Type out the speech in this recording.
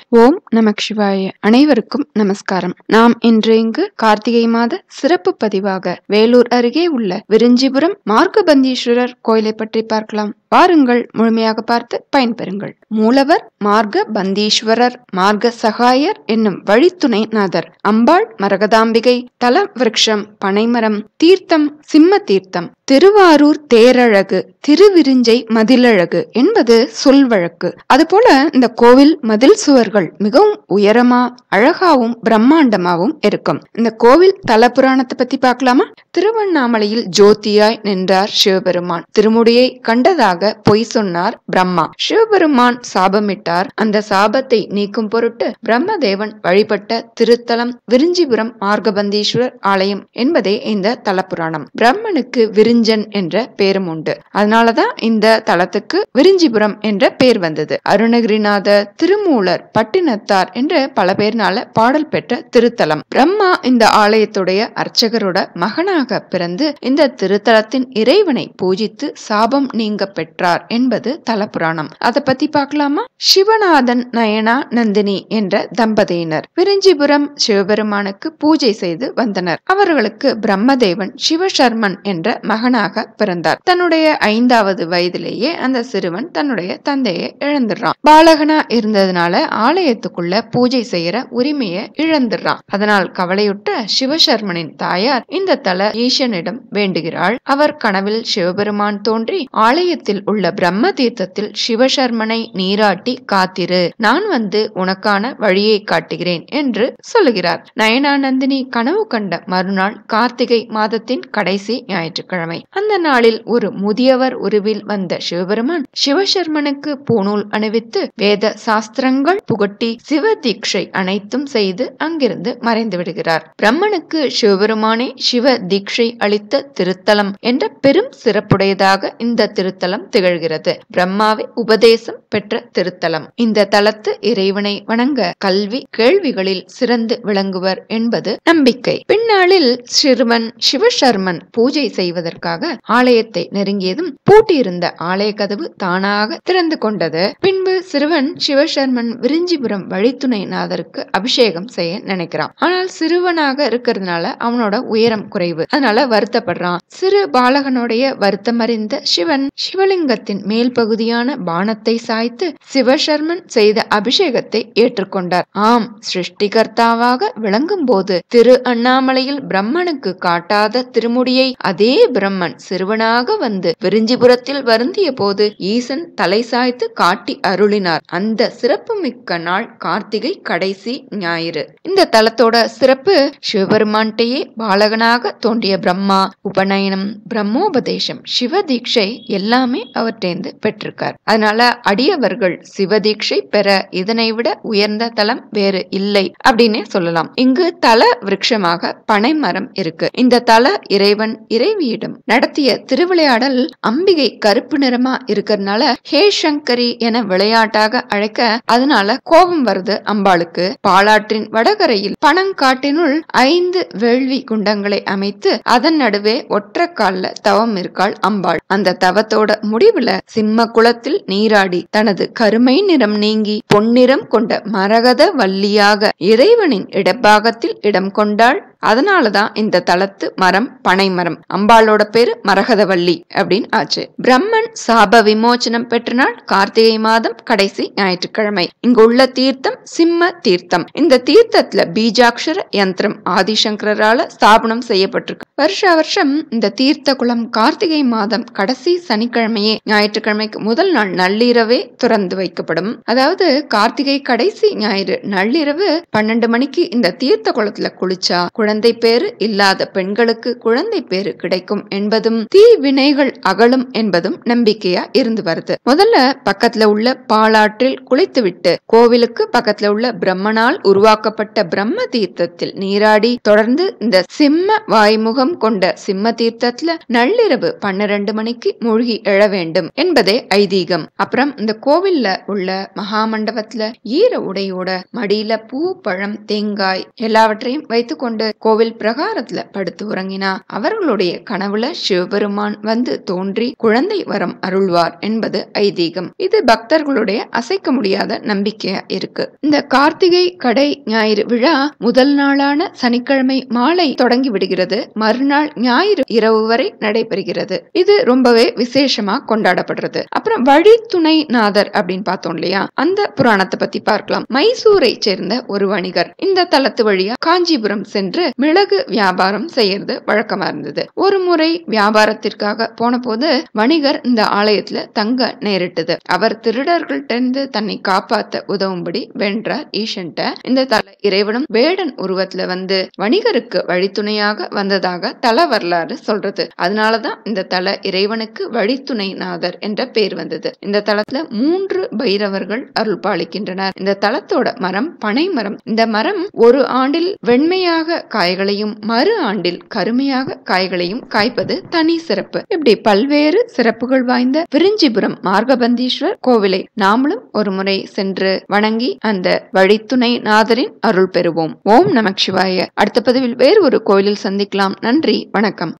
ஓம் நமக் சிவாய அனைவருக்கும் நமஸ்காரம் நாம் இன்று இங்கு கார்த்திகை மாத சிறப்பு பதிவாக வேலூர் அருகே உள்ள விரிஞ்சிபுரம் மார்கபந்தீஸ்வரர் கோயிலை பற்றி பார்க்கலாம் வாருங்கள் முழுமையாக பார்த்து பயன்பெறுங்கள் மூலவர் மார்க பந்தீஸ்வரர் மார்க சகாயர் என்னும் வழித்துணைநாதர் அம்பாள் மரகதாம்பிகை தல விருட்சம் பனைமரம் தீர்த்தம் சிம்ம தீர்த்தம் திருவாரூர் தேரழகு திருவிரிஞ்சை மதிலழகு என்பது சொல் வழக்கு அதுபோல இந்த கோவில் மதில் சுவர்கள் மிகவும் உயரமா அழகாவும் பிரம்மாண்டமாவும் இருக்கும் இந்த கோவில் தல புராணத்தை பத்தி பார்க்கலாமா திருவண்ணாமலையில் ஜோதியாய் நின்றார் சிவபெருமான் திருமுடியை கண்டதாக பொய் சொன்னார் பிரம்மா சிவபெருமான் சாபமிட்டார் அந்த சாபத்தை நீக்கும் பொருட்டு பிரம்மதேவன் வழிபட்ட திருத்தலம் விரிஞ்சிபுரம் மார்கபந்தீஸ்வரர் ஆலயம் என்பதே இந்த தலப்புராணம் பிரம்மனுக்கு விரிஞ்சன் என்ற பேரும் உண்டு அதனாலதான் இந்த தலத்துக்கு விரிஞ்சிபுரம் என்ற பேர் வந்தது அருணகிரிநாத திருமூலர் பட்டினத்தார் என்று பல பேர்னால பாடல் பெற்ற திருத்தலம் பிரம்மா இந்த ஆலயத்துடைய அர்ச்சகரோட மகனாக பிறந்து இந்த திருத்தலத்தின் இறைவனை பூஜித்து சாபம் நீங்க பெற்றார் என்பது தலப்புராணம் அதை பத்தி பார்க்கலாமா சிவநாதன் நயனா நந்தினி என்ற தம்பதியினர் விரிஞ்சிபுரம் சிவபெருமானுக்கு பூஜை செய்து வந்தனர் அவர்களுக்கு பிரம்மதேவன் சிவசர்மன் என்ற மகனாக பிறந்தார் தன்னுடைய ஐந்தாவது வயதிலேயே அந்த சிறுவன் தன்னுடைய தந்தையை இழந்துடுறான் பாலகனா இருந்ததுனால ஆலயத்துக்குள்ள பூஜை செய்யற உரிமையை இழந்துடுறான் அதனால் கவலையுட்ட சிவசர்மனின் தாயார் இந்த தல ஈசனிடம் வேண்டுகிறாள் அவர் கனவில் சிவபெருமான் தோன்றி ஆலயத்தில் உள்ள பிரம்ம தீர்த்தத்தில் சிவசர்மனை நீராட்டி காத்திரு நான் வந்து உனக்கான வழியை காட்டுகிறேன் என்று சொல்லுகிறார் நயனானந்தினி கனவு கண்ட மறுநாள் கார்த்திகை மாதத்தின் கடைசி ஞாயிற்றுக்கிழமை அந்த நாளில் ஒரு முதியவர் உருவில் வந்த சிவபெருமான் சிவசர்மனுக்கு பூணூல் அணிவித்து வேத சாஸ்திரங்கள் புகட்டி சிவ தீட்சை அனைத்தும் செய்து அங்கிருந்து மறைந்து விடுகிறார் பிரம்மனுக்கு சிவபெருமானே சிவ தீட்சை அளித்த திருத்தலம் என்ற பெரும் சிறப்புடையதாக இந்த திருத்தலம் திகழ்கிறது பிரம்மாவை உபதேசம் பெற்ற திருத்தலம் இந்த தலத்து இறைவனை வணங்க கல்வி கேள்விகளில் சிறந்து விளங்குவர் என்பது நம்பிக்கை பின்னாளில் சிறுவன் சிவசர்மன் பூஜை செய்வதற்காக ஆலயத்தை நெருங்கியதும் பூட்டியிருந்த ஆலய கதவு தானாக திறந்து கொண்டது பின்பு சிறுவன் சிவசர்மன் விரிஞ்சிபுரம் வழித்துணைநாதருக்கு அபிஷேகம் செய்ய நினைக்கிறான் ஆனால் சிறுவனாக இருக்கிறதுனால அவனோட உயரம் குறைவு அதனால வருத்தப்படுறான் சிறு பாலகனுடைய வருத்தம் அறிந்த சிவன் சிவலிங்கத்தின் மேல் பகுதியான பானத்தை சாய்த்து சிவசர்மன் செய்த அபிஷேகத்தை ஏற்றுக்கொண்டார் ஆம் சிருஷ்டிகர்த்தாவாக விளங்கும் போது திரு அண்ணாமலையில் பிரம்மனுக்கு காட்டாத திருமுடியை அதே பிரம்மன் சிறுவனாக வந்து விரிஞ்சிபுரத்தில் வருந்திய போது ஈசன் தலை சாய்த்து காட்டி அருளினார் அந்த சிறப்பு மிக்க நாள் கார்த்திகை கடைசி ஞாயிறு இந்த தலத்தோட சிறப்பு சிவபெருமான்கிட்டயே பாலகனாக தோன்றிய பிரம்மா உபநயனம் பிரம்மோபதேசம் சிவ தீட்சை எல்லாமே அவர்டேந்து பெற்றிருக்கார் அதனால அடியவர்கள் சிவ தீட்சை பெற இதனை விட உயர்ந்த தலம் வேறு இல்லை அப்படின்னே சொல்லலாம் இங்கு தல விருட்சமாக பனைமரம் இருக்கு இந்த தல இறைவன் இறைவியிடம் நடத்திய திருவிளையாடல் அம்பிகை கருப்பு நிறமா இருக்கிறதுனால ஹே சங்கரி என விளையாட்டாக அழைக்க அதனால கோபம் வருது அம்பாளுக்கு பாலாற்றின் வடகரையில் பனங்காட்டினுள் ஐந்து வேள்வி குண்டங்களை அமைத்து அதன் நடுவே ஒற்ற கால்ல தவம் இருக்காள் அம்பாள் அந்த தவத்தோட முடிவுல சிம்ம குளத்தில் நீராடி தனது கருமை நிறம் நீங்கி பொன்னிறம் கொண்ட மரகத வள்ளியாக இறைவனின் இடப்பாகத்தில் இடம் கொண்டாள் அதனாலதான் இந்த தலத்து மரம் பனை மரம் அம்பாளோட பேரு மரகதவள்ளி அப்படின்னு ஆச்சு பிரம்மன் சாப விமோச்சனம் பெற்ற நாள் கார்த்திகை மாதம் கடைசி ஞாயிற்றுக்கிழமை இங்கு உள்ள தீர்த்தம் சிம்ம தீர்த்தம் இந்த தீர்த்தத்துல பீஜாட்சர யந்திரம் ஆதிசங்கரால ஸ்தாபனம் செய்யப்பட்டிருக்கு வருஷ வருஷம் இந்த தீர்த்த குளம் கார்த்திகை மாதம் கடைசி சனிக்கிழமையே ஞாயிற்றுக்கிழமைக்கு முதல் நாள் நள்ளிரவே திறந்து வைக்கப்படும் அதாவது கார்த்திகை கடைசி ஞாயிறு நள்ளிரவு பன்னெண்டு மணிக்கு இந்த தீர்த்த குளத்துல குளிச்சா குழந்தை பேரு இல்லாத பெண்களுக்கு குழந்தை பேரு கிடைக்கும் என்பதும் தீ வினைகள் அகலும் என்பதும் நம்பிக்கையா இருந்து வருது முதல்ல பக்கத்துல உள்ள பாலாற்றில் குளித்துவிட்டு கோவிலுக்கு பக்கத்துல உள்ள பிரம்மனால் உருவாக்கப்பட்ட பிரம்ம தீர்த்தத்தில் நீராடி தொடர்ந்து இந்த சிம்ம வாய்முகம் கொண்ட சிம்ம தீர்த்தத்துல நள்ளிரவு பன்னிரண்டு மணிக்கு மூழ்கி எழ வேண்டும் என்பதே ஐதீகம் அப்புறம் இந்த கோவில்ல உள்ள மகாமண்டபத்துல ஈர உடையோட மடியில பூ பழம் தேங்காய் எல்லாவற்றையும் வைத்துக்கொண்டு கோவில் பிரகாரத்துல படுத்து உறங்கினா அவர்களுடைய கனவுல சிவபெருமான் வந்து தோன்றி குழந்தை வரம் அருள்வார் என்பது ஐதீகம் இது பக்தர்களுடைய அசைக்க முடியாத நம்பிக்கையா இருக்கு இந்த கார்த்திகை கடை ஞாயிறு விழா முதல் நாளான சனிக்கிழமை மாலை தொடங்கி விடுகிறது மறுநாள் ஞாயிறு இரவு வரை நடைபெறுகிறது இது ரொம்பவே விசேஷமா கொண்டாடப்படுறது அப்புறம் வழித்துணை நாதர் அப்படின்னு பார்த்தோம் இல்லையா அந்த புராணத்தை பத்தி பார்க்கலாம் மைசூரை சேர்ந்த ஒரு வணிகர் இந்த தலத்து வழியா காஞ்சிபுரம் சென்று மிளகு வியாபாரம் செய்யறது வழக்கமா இருந்தது ஒரு முறை வியாபாரத்திற்காக போன போது வணிகர் இந்த ஆலயத்துல தங்க நேரிட்டது அவர் திருடர்கள்ட்ட இருந்து தன்னை காப்பாத்த உதவும்படி வென்றார் ஈசன்ட்ட இந்த தல இறைவனும் வேடன் உருவத்துல வந்து வணிகருக்கு வழித்துணையாக வந்ததாக தல வரலாறு சொல்றது அதனாலதான் இந்த தல இறைவனுக்கு வழித்துணை நாதர் என்ற பெயர் வந்தது இந்த தலத்துல மூன்று பைரவர்கள் அருள் பாலிக்கின்றனர் இந்த தலத்தோட மரம் பனை மரம் இந்த மரம் ஒரு ஆண்டில் வெண்மையாக காய்களையும் மறு ஆண்டில் கருமையாக காய்களையும் காய்ப்பது தனி சிறப்பு இப்படி பல்வேறு சிறப்புகள் வாய்ந்த விரிஞ்சிபுரம் மார்கபந்தீஸ்வர் கோவிலை நாமளும் ஒரு முறை சென்று வணங்கி அந்த வழித்துணை நாதரின் அருள் பெறுவோம் ஓம் நமக் சிவாய அடுத்த பதிவில் வேறு ஒரு கோயிலில் சந்திக்கலாம் நன்றி வணக்கம்